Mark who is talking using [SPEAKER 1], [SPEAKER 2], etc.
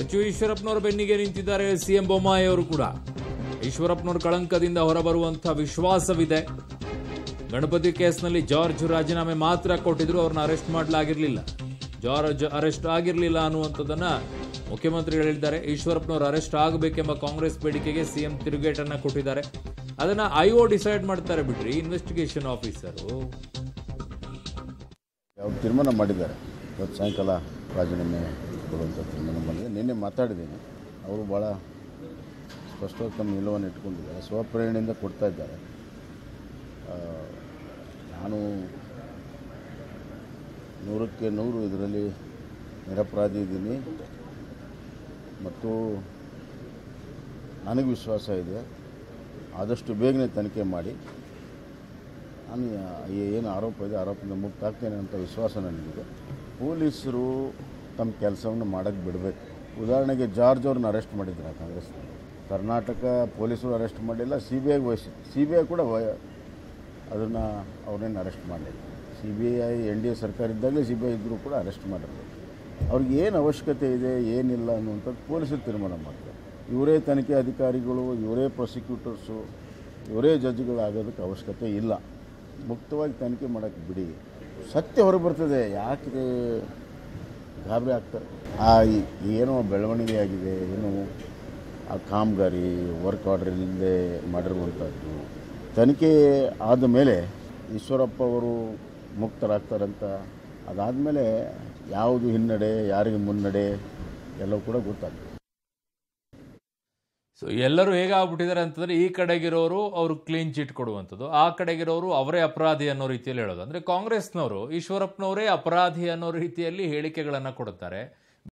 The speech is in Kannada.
[SPEAKER 1] ಸಚಿವ ಈಶ್ವರಪ್ಪನವರ ಬೆನ್ನಿಗೆ ನಿಂತಿದ್ದಾರೆ ಸಿಎಂ ಬೊಮ್ಮಾಯಿ ಅವರು ಕೂಡ ಈಶ್ವರಪ್ಪನವರ ಕಳಂಕದಿಂದ ಹೊರಬರುವಂಥ ವಿಶ್ವಾಸವಿದೆ ಗಣಪತಿ ಕೇಸ್ನಲ್ಲಿ ಜಾರ್ಜ್ ರಾಜೀನಾಮೆ ಮಾತ್ರ ಕೊಟ್ಟಿದ್ರು ಅವ್ರನ್ನ ಅರೆಸ್ಟ್ ಮಾಡಲಾಗಿರಲಿಲ್ಲ ಜಾರ್ಜ್ ಅರೆಸ್ಟ್ ಆಗಿರಲಿಲ್ಲ ಅನ್ನುವಂಥದ್ದನ್ನ ಮುಖ್ಯಮಂತ್ರಿಗಳು ಹೇಳಿದ್ದಾರೆ ಈಶ್ವರಪ್ಪನವರು ಅರೆಸ್ಟ್ ಆಗಬೇಕೆಂಬ ಕಾಂಗ್ರೆಸ್ ಬೇಡಿಕೆಗೆ ಸಿಎಂ ತಿರುಗೇಟನ್ನ ಕೊಟ್ಟಿದ್ದಾರೆ ಅದನ್ನ ಐಒ ಡಿಸೈಡ್ ಮಾಡ್ತಾರೆ ಬಿಡ್ರಿ ಇನ್ವೆಸ್ಟಿಗೇಷನ್ ಆಫೀಸರು
[SPEAKER 2] ಅವ್ರು ತೀರ್ಮಾನ ಮಾಡಿದ್ದಾರೆ ಇವತ್ತು ಸಾಯಂಕಾಲ ರಾಜೀನಾಮೆ ಕೊಡುವಂಥ ತೀರ್ಮಾನ ಮಾಡಿದೆ ನಿನ್ನೆ ಮಾತಾಡಿದ್ದೀನಿ ಅವರು ಭಾಳ ಸ್ಪಷ್ಟವಾಗಿ ತಮ್ಮ ನಿಲುವನ್ನು ಇಟ್ಕೊಂಡಿದ್ದಾರೆ ಸ್ವಪ್ರೇರಣೆಯಿಂದ ಕೊಡ್ತಾ ಇದ್ದಾರೆ ಆ, ನಾನು ನೂರಕ್ಕೆ ನೂರು ಇದರಲ್ಲಿ ನಿರಪರಾಧಿ ಇದ್ದೀನಿ ಮತ್ತು ನನಗೆ ವಿಶ್ವಾಸ ಇದೆ ಆದಷ್ಟು ಬೇಗನೆ ತನಿಖೆ ಮಾಡಿ ನಾನು ಏನು ಆರೋಪ ಇದೆ ಆರೋಪದಿಂದ ಮುಕ್ತ ಆಗ್ತೇನೆ ಅಂತ ವಿಶ್ವಾಸ ನನಗಿದೆ ಪೊಲೀಸರು ತಮ್ಮ ಕೆಲಸವನ್ನು ಮಾಡೋಕ್ಕೆ ಬಿಡಬೇಕು ಉದಾಹರಣೆಗೆ ಜಾರ್ಜ್ ಅವ್ರನ್ನ ಅರೆಸ್ಟ್ ಮಾಡಿದ್ದಾರೆ ಕಾಂಗ್ರೆಸ್ ಕರ್ನಾಟಕ ಪೊಲೀಸರು ಅರೆಸ್ಟ್ ಮಾಡಿಲ್ಲ ಸಿ ಬಿ ಐಗೆ ವಹಿಸಿ ಸಿ ಬಿ ಐ ಕೂಡ ವಯ ಅದನ್ನು ಅವ್ರನ್ನೇನು ಅರೆಸ್ಟ್ ಮಾಡಲಿಲ್ಲ C B I N D A ಸರ್ಕಾರ ಇದ್ದಾಗಲೇ ಸಿ ಬಿ ಐ ಇದ್ದರೂ ಕೂಡ ಅರೆಸ್ಟ್ ಮಾಡಿರಬೇಕು ಅವ್ರಿಗೆ ಏನು ಅವಶ್ಯಕತೆ ಇದೆ ಏನಿಲ್ಲ ಅನ್ನುವಂಥದ್ದು ಪೊಲೀಸರು ತೀರ್ಮಾನ ಮಾಡ್ತಾರೆ ಇವರೇ ತನಿಖೆ ಅಧಿಕಾರಿಗಳು ಇವರೇ ಪ್ರಾಸಿಕ್ಯೂಟರ್ಸು ಇವರೇ ಜಡ್ಜ್ಗಳಾಗೋದಕ್ಕೆ ಅವಶ್ಯಕತೆ ಇಲ್ಲ ಮುಕ್ತವಾಗಿ ತನಿಖೆ ಮಾಡೋಕ್ಕೆ ಬಿಡಿ ಸತ್ಯ ಹೊರಗೆ ಬರ್ತದೆ ಯಾಕೆ ಗಾಬರಿ ಆಗ್ತಾರೆ ಆ ಈ- ಏನೋ ಬೆಳವಣಿಗೆ ಆಗಿದೆ ಏನೋ ಆ ಕಾಮಗಾರಿ ವರ್ಕ್ ಆರ್ಡರ್ ಇಲ್ಲದೆ ಮಾಡಿರುವಂಥದ್ದು ತನಿಖೆ ಆದ ಮೇಲೆ ಈಶ್ವರಪ್ಪ ಅವರು ಮುಕ್ತರಾಗ್ತಾರಂತ ಅದಾದಮೇಲೆ ಯಾವುದು ಹಿನ್ನಡೆ ಯಾರಿಗೆ ಮುನ್ನಡೆ ಎಲ್ಲವೂ ಕೂಡ ಗೊತ್ತಾಗ್ತದೆ
[SPEAKER 1] ಸೊ ಎಲ್ಲರೂ ಹೇಗಾಗ್ಬಿಟ್ಟಿದ್ದಾರೆ ಅಂತಂದ್ರೆ ಈ ಕಡೆಗಿರೋರು ಅವರು ಕ್ಲೀನ್ ಚಿಟ್ ಕೊಡುವಂಥದ್ದು ಆ ಕಡೆಗಿರೋರು ಅವರೇ ಅಪರಾಧಿ ಅನ್ನೋ ರೀತಿಯಲ್ಲಿ ಹೇಳೋದು ಅಂದ್ರೆ ಕಾಂಗ್ರೆಸ್ನವರು ಈಶ್ವರಪ್ಪನವರೇ ಅಪರಾಧಿ ಅನ್ನೋ ರೀತಿಯಲ್ಲಿ ಹೇಳಿಕೆಗಳನ್ನ ಕೊಡುತ್ತಾರೆ